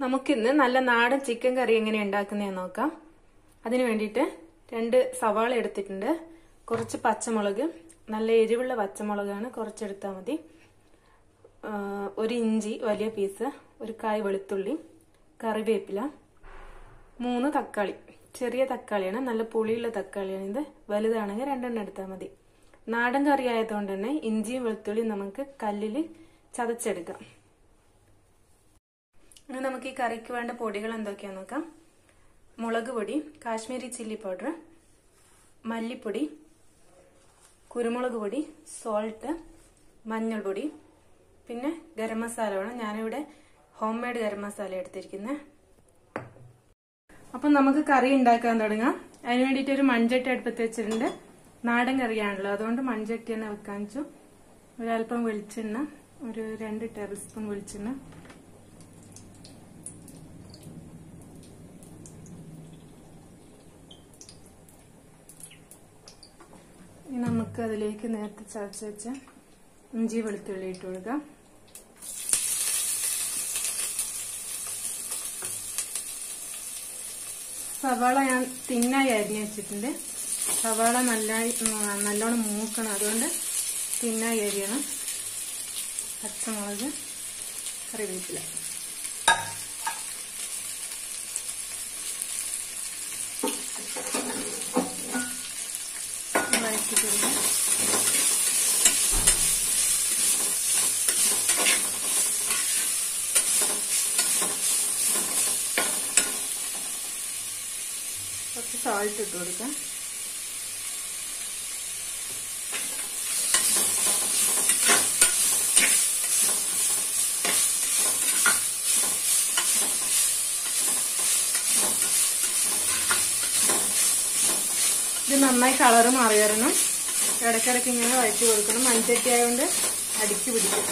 നമുക്കിന്ന് നല്ല നാടൻ ചിക്കൻ കറി എങ്ങനെ ഉണ്ടാക്കുന്നതെന്ന് നോക്കാം അതിന് വേണ്ടിയിട്ട് രണ്ട് സവാള എടുത്തിട്ടുണ്ട് കുറച്ച് പച്ചമുളക് നല്ല എരിവുള്ള പച്ചമുളകാണ് കുറച്ചെടുത്താൽ മതി ആ, ഒരു ഇഞ്ചി വലിയ പീസ് ഒരു കായ് വെളുത്തുള്ളി കറിവേപ്പില മൂന്ന് തക്കാളി ചെറിയ തക്കാളിയാണ് നല്ല പുളിയുള്ള തക്കാളിയാണ് ഇത് വലുതാണെങ്കിൽ രണ്ടെണ്ണം എടുത്താൽ മതി നാടൻ കറി ആയതുകൊണ്ട് തന്നെ ഇഞ്ചിയും വെളുത്തുള്ളിയും നമുക്ക് കല്ലിൽ ചതച്ചെടുക്കാം ഇനി നമുക്ക് ഈ കറിക്ക് വേണ്ട പൊടികൾ എന്തൊക്കെയാന്ന് നോക്കാം മുളക് പൊടി കാശ്മീരി ചില്ലി പൗഡർ മല്ലിപ്പൊടി കുരുമുളക് പൊടി സോൾട്ട് മഞ്ഞൾപ്പൊടി പിന്നെ ഗരം മസാല വേണം ഞാനിവിടെ ഹോം മെയ്ഡ് ഗരം മസാല എടുത്തിരിക്കുന്നത് അപ്പം നമുക്ക് കറി ഉണ്ടാക്കാൻ തുടങ്ങാം അതിന് വേണ്ടിയിട്ട് ഒരു മൺചട്ടി അടുപ്പത്ത് വെച്ചിട്ടുണ്ട് നാടൻ കറിയാണല്ലോ അതുകൊണ്ട് മൺചട്ടി തന്നെ വെക്കാൻ വെച്ചു ഒരല്പം വെളിച്ചെണ്ണ ഒരു രണ്ട് ടേബിൾ സ്പൂൺ വെളിച്ചെണ്ണ ഇനി നമുക്ക് അതിലേക്ക് നേരത്തെ ചതച്ച് വെച്ച ഇഞ്ചി വെളുത്തുള്ളി ഇട്ട് കൊടുക്കാം സവാള ഞാൻ തിന്നായി അരിഞ്ഞു വെച്ചിട്ടുണ്ട് സവാള നല്ലായി നല്ലോണം മൂക്കണം അതുകൊണ്ട് തിന്നായി അരിയണം പച്ചമുളക് കറിവേപ്പില വഴറ്റിട്ടുണ്ട് കുറച്ച് സാൾട്ട് ഇട്ട് കൊടുക്കാം ഇത് നന്നായി കളറ് മാറി വരണം ഇടയ്ക്കിടയ്ക്ക് ഇങ്ങനെ വഴറ്റി കൊടുക്കണം മൺചട്ടി ആയതുകൊണ്ട് അടിച്ചു പിടിക്കും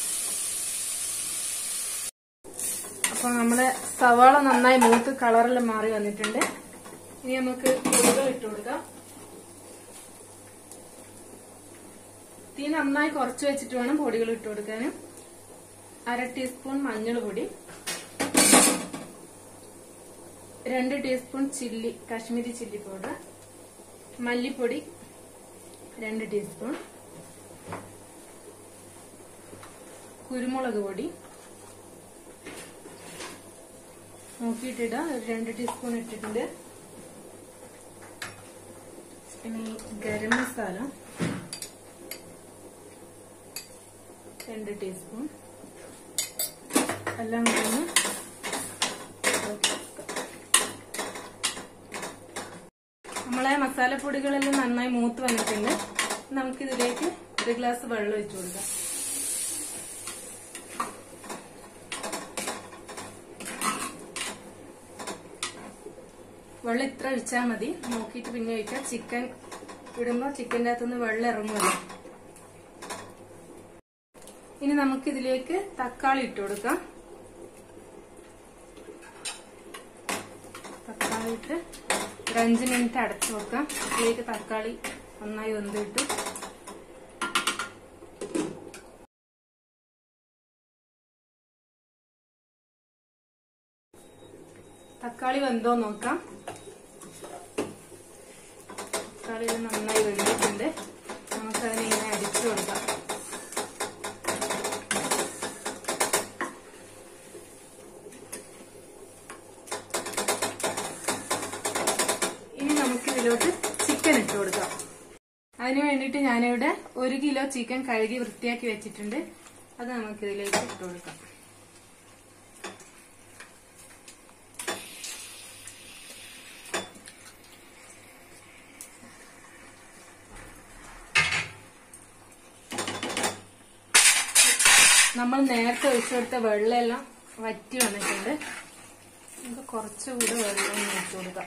അപ്പൊ നമ്മുടെ സവാള നന്നായി മൂത്ത് കളറെല്ലാം മാറി വന്നിട്ടുണ്ട് ഇനി നമുക്ക് പൊടികൾ ഇട്ട് കൊടുക്കാം തീ നന്നായി കുറച്ച് വെച്ചിട്ട് വേണം പൊടികൾ ഇട്ട് കൊടുക്കാൻ അര ടീസ്പൂൺ മഞ്ഞൾ പൊടി രണ്ട് teaspoon chilli Kashmiri chilli powder മല്ലിപ്പൊടി രണ്ട് ടീസ്പൂൺ കുരുമുളക് പൊടി നോക്കിയിട്ടിട ഒരു രണ്ട് ടീസ്പൂൺ ഇട്ടിട്ടുണ്ട് ഇനി ഗരം മസാല രണ്ട് ടീസ്പൂൺ എല്ലാം കൂടി ഒന്ന് നമ്മളെ മസാലപ്പൊടികളെല്ലാം നന്നായി മൂത്ത് വന്നിട്ടുണ്ട് നമുക്കിതിലേക്ക് ഒരു ഗ്ലാസ് വെള്ളം ഒഴിച്ചു കൊടുക്കാം വെള്ളം ഇത്ര ഒഴിച്ചാൽ മതി നോക്കിയിട്ട് പിന്നെ ഒഴിക്കാം ചിക്കൻ ഇടുമ്പോൾ ചിക്കൻ്റെ അകത്തുനിന്ന് വെള്ളം ഇറങ്ങുമല്ലോ ഇനി നമുക്കിതിലേക്ക് തക്കാളി ഇട്ട് കൊടുക്കാം തക്കാളി ഇട്ട് ഒരു അഞ്ച് മിനിറ്റ് അടച്ചു വെക്കാം ഇതിലേക്ക് തക്കാളി നന്നായി വെന്തിട്ട് തക്കാളി വെന്തോ നോക്കാം തക്കാളി ഇത് നന്നായി വെന്തിട്ടുണ്ട് നമുക്കതിനെ ഇങ്ങനെ അടിച്ചു കൊടുക്കാം ഇനി നമുക്ക് ഇതിലോട്ട് ചിക്കൻ ഇട്ട് കൊടുക്കാം അതിന് വേണ്ടിയിട്ട് ഞാനിവിടെ ഒരു കിലോ ചിക്കൻ കഴുകി വൃത്തിയാക്കി വെച്ചിട്ടുണ്ട് അത് നമുക്ക് ഇതിലേക്ക് ഇട്ട് കൊടുക്കാം നമ്മൾ നേരത്തെ ഒഴിച്ചു കൊടുത്ത വെള്ളമെല്ലാം വറ്റി വന്നിട്ടുണ്ട് നമുക്ക് കുറച്ചുകൂടി വെള്ളം ഒഴിച്ചു കൊടുക്കാം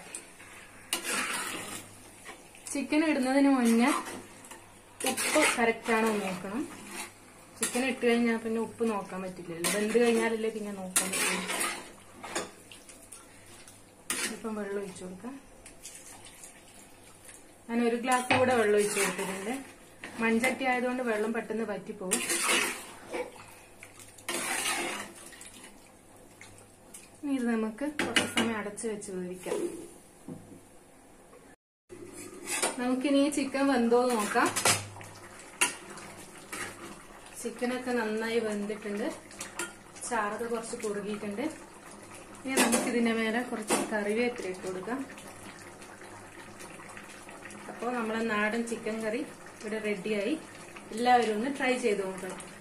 ചിക്കൻ ഇടുന്നതിന് മുന്നേ ഉപ്പ് കറക്റ്റ് ആണോ എന്ന് നോക്കണം ചിക്കൻ ഇട്ട് കഴിഞ്ഞാൽ പിന്നെ ഉപ്പ് നോക്കാൻ പറ്റില്ലല്ലോ വെന്ത് കഴിഞ്ഞാലല്ലേ പിന്നെ നോക്കാൻ പറ്റില്ല ഇപ്പം വെള്ളം ഒഴിച്ചു കൊടുക്കാം ഞാൻ ഒരു ഗ്ലാസ് കൂടെ വെള്ളം ഒഴിച്ചു കൊടുത്തിട്ടുണ്ട് മൺചട്ടി ആയതുകൊണ്ട് വെള്ളം പെട്ടെന്ന് പറ്റിപ്പോകും ഇനി ഇത് നമുക്ക് കുറച്ച് സമയം അടച്ചു വെച്ച് വേവിക്കാം നമുക്കിനി ഈ ചിക്കൻ വെന്തോ നോക്കാം ചിക്കനൊക്കെ നന്നായി വെന്തിട്ടുണ്ട് ചാറൊക്കെ കുറച്ച് കുറുകിയിട്ടുണ്ട് ഇനി നമുക്ക് ഇതിന്റെ മേലെ കുറച്ച് കറിവേപ്പില ഇട്ട് കൊടുക്കാം അപ്പോൾ നമ്മളെ നാടൻ ചിക്കൻ കറി ഇവിടെ റെഡിയായി എല്ലാവരും ഒന്ന് ട്രൈ ചെയ്ത് നോക്കണം